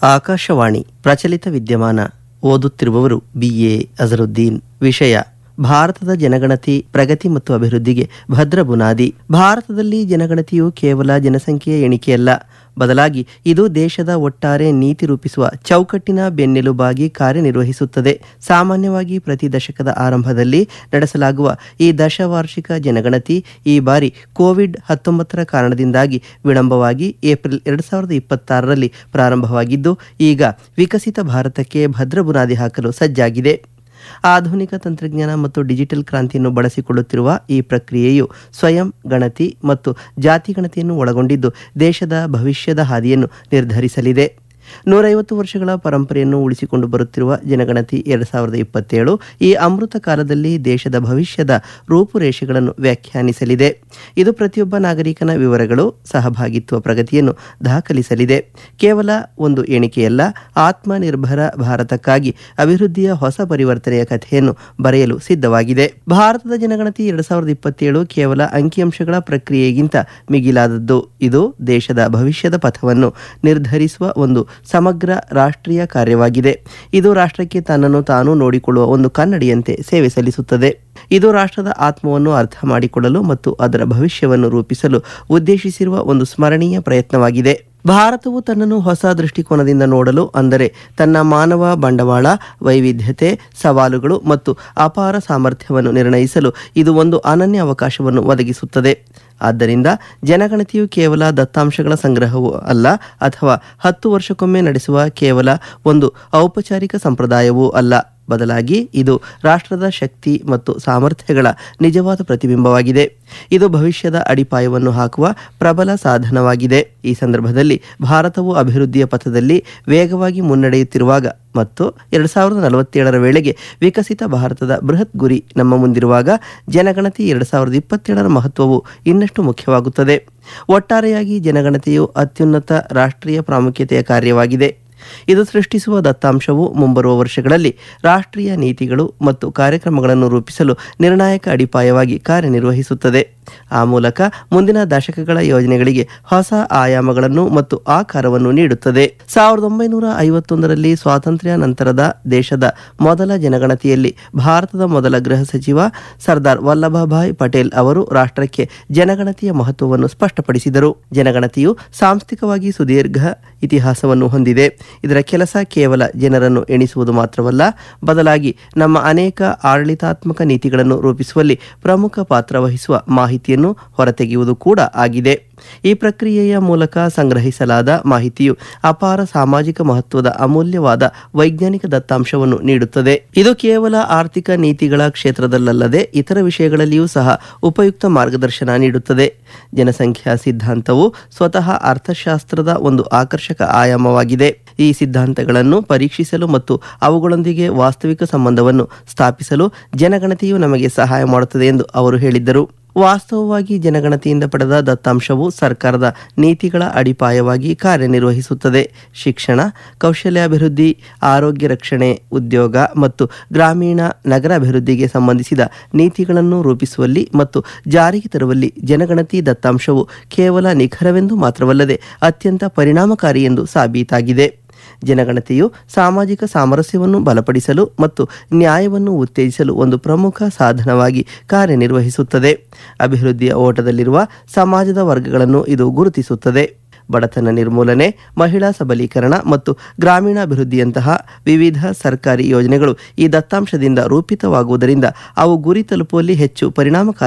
ಆಕಾಶವಾಣಿ ಪ್ರಚಲಿತ ವಿದ್ಯಮಾನ ಓದುತ್ತಿರುವವರು ಬಿಎ ಅಜರುದ್ದೀನ್ ವಿಷಯ ಭಾರತದ ಜನಗಣತಿ ಪ್ರಗತಿ ಮತ್ತು ಅಭಿವೃದ್ಧಿಗೆ ಭದ್ರ ಬುನಾದಿ ಭಾರತದಲ್ಲಿ ಜನಗಣತಿಯು ಕೇವಲ ಜನಸಂಖ್ಯೆಯ ಎಣಿಕೆಯಲ್ಲ ಬದಲಾಗಿ ಇದು ದೇಶದ ಒಟ್ಟಾರೆ ನೀತಿ ರೂಪಿಸುವ ಚೌಕಟ್ಟಿನ ಬೆನ್ನೆಲುಬಾಗಿ ಕಾರ್ಯನಿರ್ವಹಿಸುತ್ತದೆ ಸಾಮಾನ್ಯವಾಗಿ ಪ್ರತಿ ದಶಕದ ಆರಂಭದಲ್ಲಿ ನಡೆಸಲಾಗುವ ಈ ದಶವಾರ್ಷಿಕ ಜನಗಣತಿ ಈ ಬಾರಿ ಕೋವಿಡ್ ಹತ್ತೊಂಬತ್ತರ ಕಾರಣದಿಂದಾಗಿ ವಿಳಂಬವಾಗಿ ಏಪ್ರಿಲ್ ಎರಡು ಸಾವಿರದ ಇಪ್ಪತ್ತಾರರಲ್ಲಿ ಪ್ರಾರಂಭವಾಗಿದ್ದು ಈಗ ವಿಕಸಿತ ಭಾರತಕ್ಕೆ ಭದ್ರ ಬುನಾದಿ ಹಾಕಲು ಸಜ್ಜಾಗಿದೆ ಆಧುನಿಕ ತಂತ್ರಜ್ಞಾನ ಮತ್ತು ಡಿಜಿಟಲ್ ಕ್ರಾಂತಿಯನ್ನು ಬಳಸಿಕೊಳ್ಳುತ್ತಿರುವ ಈ ಪ್ರಕ್ರಿಯೆಯು ಸ್ವಯಂ ಗಣತಿ ಮತ್ತು ಜಾತಿ ಗಣತಿಯನ್ನು ಒಳಗೊಂಡಿದ್ದು ದೇಶದ ಭವಿಷ್ಯದ ಹಾದಿಯನ್ನು ನಿರ್ಧರಿಸಲಿದೆ ನೂರೈವತ್ತು ವರ್ಷಗಳ ಪರಂಪರೆಯನ್ನು ಉಳಿಸಿಕೊಂಡು ಬರುತ್ತಿರುವ ಜನಗಣತಿ ಎರಡು ಸಾವಿರದ ಇಪ್ಪತ್ತೇಳು ಈ ಅಮೃತ ಕಾಲದಲ್ಲಿ ದೇಶದ ಭವಿಷ್ಯದ ರೂಪುರೇಷೆಗಳನ್ನು ವ್ಯಾಖ್ಯಾನಿಸಲಿದೆ ಇದು ಪ್ರತಿಯೊಬ್ಬ ನಾಗರಿಕನ ವಿವರಗಳು ಸಹಭಾಗಿತ್ವ ಪ್ರಗತಿಯನ್ನು ದಾಖಲಿಸಲಿದೆ ಕೇವಲ ಒಂದು ಎಣಿಕೆಯಲ್ಲ ಆತ್ಮನಿರ್ಭರ ಭಾರತಕ್ಕಾಗಿ ಅಭಿವೃದ್ಧಿಯ ಹೊಸ ಪರಿವರ್ತನೆಯ ಕಥೆಯನ್ನು ಬರೆಯಲು ಸಿದ್ಧವಾಗಿದೆ ಭಾರತದ ಜನಗಣತಿ ಎರಡು ಸಾವಿರದ ಇಪ್ಪತ್ತೇಳು ಕೇವಲ ಅಂಕಿಅಂಶಗಳ ಪ್ರಕ್ರಿಯೆಗಿಂತ ಮಿಗಿಲಾದದ್ದು ಇದು ದೇಶದ ಭವಿಷ್ಯದ ಪಥವನ್ನು ನಿರ್ಧರಿಸುವ ಒಂದು ಸಮಗ್ರ ರಾಷ್ಟ್ರೀಯ ಕಾರ್ಯವಾಗಿದೆ ಇದು ರಾಷ್ಟ್ರಕ್ಕೆ ತನ್ನನ್ನು ತಾನು ನೋಡಿಕೊಳ್ಳುವ ಒಂದು ಕನ್ನಡಿಯಂತೆ ಸೇವೆ ಸಲ್ಲಿಸುತ್ತದೆ ಇದು ರಾಷ್ಟ್ರದ ಆತ್ಮವನ್ನು ಅರ್ಥ ಮಾಡಿಕೊಳ್ಳಲು ಮತ್ತು ಅದರ ಭವಿಷ್ಯವನ್ನು ರೂಪಿಸಲು ಉದ್ದೇಶಿಸಿರುವ ಒಂದು ಸ್ಮರಣೀಯ ಪ್ರಯತ್ನವಾಗಿದೆ ಭಾರತವು ತನ್ನನ್ನು ಹೊಸ ದೃಷ್ಟಿಕೋನದಿಂದ ನೋಡಲು ಅಂದರೆ ತನ್ನ ಮಾನವ ಬಂಡವಾಳ ವೈವಿಧ್ಯತೆ ಸವಾಲುಗಳು ಮತ್ತು ಅಪಾರ ಸಾಮರ್ಥ್ಯವನ್ನು ನಿರ್ಣಯಿಸಲು ಇದು ಒಂದು ಅನನ್ಯ ಅವಕಾಶವನ್ನು ಒದಗಿಸುತ್ತದೆ ಆದ್ದರಿಂದ ಜನಗಣತಿಯು ಕೇವಲ ದತ್ತಾಂಶಗಳ ಸಂಗ್ರಹವೂ ಅಲ್ಲ ಅಥವಾ ಹತ್ತು ವರ್ಷಕ್ಕೊಮ್ಮೆ ನಡೆಸುವ ಕೇವಲ ಒಂದು ಔಪಚಾರಿಕ ಸಂಪ್ರದಾಯವೂ ಅಲ್ಲ ಬದಲಾಗಿ ಇದು ರಾಷ್ಟ್ರದ ಶಕ್ತಿ ಮತ್ತು ಸಾಮರ್ಥ್ಯಗಳ ನಿಜವಾದ ಪ್ರತಿಬಿಂಬವಾಗಿದೆ ಇದು ಭವಿಷ್ಯದ ಅಡಿಪಾಯವನ್ನು ಹಾಕುವ ಪ್ರಬಲ ಸಾಧನವಾಗಿದೆ ಈ ಸಂದರ್ಭದಲ್ಲಿ ಭಾರತವು ಅಭಿವೃದ್ಧಿಯ ಪಥದಲ್ಲಿ ವೇಗವಾಗಿ ಮುನ್ನಡೆಯುತ್ತಿರುವಾಗ ಮತ್ತು ಎರಡು ಸಾವಿರದ ನಲವತ್ತೇಳರ ವೇಳೆಗೆ ವಿಕಸಿತ ಭಾರತದ ಬೃಹತ್ ಗುರಿ ನಮ್ಮ ಮುಂದಿರುವಾಗ ಜನಗಣತಿ ಎರಡು ಸಾವಿರದ ಇಪ್ಪತ್ತೇಳರ ಮಹತ್ವವು ಇನ್ನಷ್ಟು ಮುಖ್ಯವಾಗುತ್ತದೆ ಒಟ್ಟಾರೆಯಾಗಿ ಜನಗಣತಿಯು ಅತ್ಯುನ್ನತ ರಾಷ್ಟ್ರೀಯ ಪ್ರಾಮುಖ್ಯತೆಯ ಕಾರ್ಯವಾಗಿದೆ ಇದು ಸೃಷ್ಟಿಸುವ ದತ್ತಾಂಶವು ಮುಂಬರುವ ವರ್ಷಗಳಲ್ಲಿ ರಾಷ್ಟ್ರೀಯ ನೀತಿಗಳು ಮತ್ತು ಕಾರ್ಯಕ್ರಮಗಳನ್ನು ರೂಪಿಸಲು ನಿರ್ಣಾಯಕ ಅಡಿಪಾಯವಾಗಿ ಕಾರ್ಯನಿರ್ವಹಿಸುತ್ತದೆ ಆ ಮೂಲಕ ಮುಂದಿನ ದಶಕಗಳ ಯೋಜನೆಗಳಿಗೆ ಹೊಸ ಆಯಾಮಗಳನ್ನು ಮತ್ತು ಆಕಾರವನ್ನು ನೀಡುತ್ತದೆ ಸಾವಿರದ ಒಂಬೈನೂರ ಐವತ್ತೊಂದರಲ್ಲಿ ಸ್ವಾತಂತ್ರ್ಯ ನಂತರದ ದೇಶದ ಮೊದಲ ಜನಗಣತಿಯಲ್ಲಿ ಭಾರತದ ಮೊದಲ ಗೃಹ ಸಚಿವ ಸರ್ದಾರ್ ವಲ್ಲಭಭಾಯ್ ಪಟೇಲ್ ಅವರು ರಾಷ್ಟ್ರಕ್ಕೆ ಜನಗಣತಿಯ ಮಹತ್ವವನ್ನು ಸ್ಪಷ್ಟಪಡಿಸಿದರು ಜನಗಣತಿಯು ಸಾಂಸ್ಥಿಕವಾಗಿ ಸುದೀರ್ಘ ಇತಿಹಾಸವನ್ನು ಹೊಂದಿದೆ ಇದರ ಕೆಲಸ ಕೇವಲ ಜನರನ್ನು ಎಣಿಸುವುದು ಮಾತ್ರವಲ್ಲ ಬದಲಾಗಿ ನಮ್ಮ ಅನೇಕ ಆಡಳಿತಾತ್ಮಕ ನೀತಿಗಳನ್ನು ರೂಪಿಸುವಲ್ಲಿ ಪ್ರಮುಖ ಪಾತ್ರ ವಹಿಸುವ ಮಾಹಿತಿಯನ್ನು ಹೊರತೆಗೆಯುವುದು ಕೂಡ ಆಗಿದೆ ಈ ಪ್ರಕ್ರಿಯೆಯ ಮೂಲಕ ಸಂಗ್ರಹಿಸಲಾದ ಮಾಹಿತಿಯು ಅಪಾರ ಸಾಮಾಜಿಕ ಮಹತ್ವದ ಅಮೂಲ್ಯವಾದ ವೈಜ್ಞಾನಿಕ ದತ್ತಾಂಶವನ್ನು ನೀಡುತ್ತದೆ ಇದು ಕೇವಲ ಆರ್ಥಿಕ ನೀತಿಗಳ ಕ್ಷೇತ್ರದಲ್ಲದೆ ಇತರ ವಿಷಯಗಳಲ್ಲಿಯೂ ಸಹ ಉಪಯುಕ್ತ ಮಾರ್ಗದರ್ಶನ ನೀಡುತ್ತದೆ ಜನಸಂಖ್ಯಾ ಸಿದ್ಧಾಂತವು ಸ್ವತಃ ಅರ್ಥಶಾಸ್ತ್ರದ ಒಂದು ಆಕರ್ಷಕ ಆಯಾಮವಾಗಿದೆ ಈ ಸಿದ್ಧಾಂತಗಳನ್ನು ಪರೀಕ್ಷಿಸಲು ಮತ್ತು ಅವುಗಳೊಂದಿಗೆ ವಾಸ್ತವಿಕ ಸಂಬಂಧವನ್ನು ಸ್ಥಾಪಿಸಲು ಜನಗಣತಿಯು ನಮಗೆ ಸಹಾಯ ಮಾಡುತ್ತದೆ ಎಂದು ಅವರು ಹೇಳಿದ್ದರು ವಾಸ್ತವವಾಗಿ ಜನಗಣತಿಯಿಂದ ಪಡೆದ ದತ್ತಾಂಶವು ಸರ್ಕಾರದ ನೀತಿಗಳ ಅಡಿಪಾಯವಾಗಿ ಕಾರ್ಯನಿರ್ವಹಿಸುತ್ತದೆ ಶಿಕ್ಷಣ ಕೌಶಲ್ಯಾಭಿವೃದ್ಧಿ ಆರೋಗ್ಯ ರಕ್ಷಣೆ ಉದ್ಯೋಗ ಮತ್ತು ಗ್ರಾಮೀಣ ನಗರ ಅಭಿವೃದ್ಧಿಗೆ ಸಂಬಂಧಿಸಿದ ನೀತಿಗಳನ್ನು ರೂಪಿಸುವಲ್ಲಿ ಮತ್ತು ಜಾರಿಗೆ ತರುವಲ್ಲಿ ಜನಗಣತಿ ದತ್ತಾಂಶವು ಕೇವಲ ನಿಖರವೆಂದು ಮಾತ್ರವಲ್ಲದೆ ಅತ್ಯಂತ ಪರಿಣಾಮಕಾರಿ ಎಂದು ಸಾಬೀತಾಗಿದೆ ಜನಗಣತಿಯು ಸಾಮಾಜಿಕ ಸಾಮರಸ್ಯವನ್ನು ಬಲಪಡಿಸಲು ಮತ್ತು ನ್ಯಾಯವನ್ನು ಉತ್ತೇಜಿಸಲು ಒಂದು ಪ್ರಮುಖ ಸಾಧನವಾಗಿ ಕಾರ್ಯನಿರ್ವಹಿಸುತ್ತದೆ ಅಭಿವೃದ್ಧಿಯ ಓಟದಲ್ಲಿರುವ ಸಮಾಜದ ವರ್ಗಗಳನ್ನು ಇದು ಗುರುತಿಸುತ್ತದೆ ಬಡತನ ನಿರ್ಮೂಲನೆ ಮಹಿಳಾ ಸಬಲೀಕರಣ ಮತ್ತು ಗ್ರಾಮೀಣಾಭಿವೃದ್ಧಿಯಂತಹ ವಿವಿಧ ಸರ್ಕಾರಿ ಯೋಜನೆಗಳು ಈ ದತ್ತಾಂಶದಿಂದ ರೂಪಿತವಾಗುವುದರಿಂದ ಅವು ಗುರಿ ತಲುಪುವಲ್ಲಿ ಹೆಚ್ಚು ಪರಿಣಾಮಕಾರಿ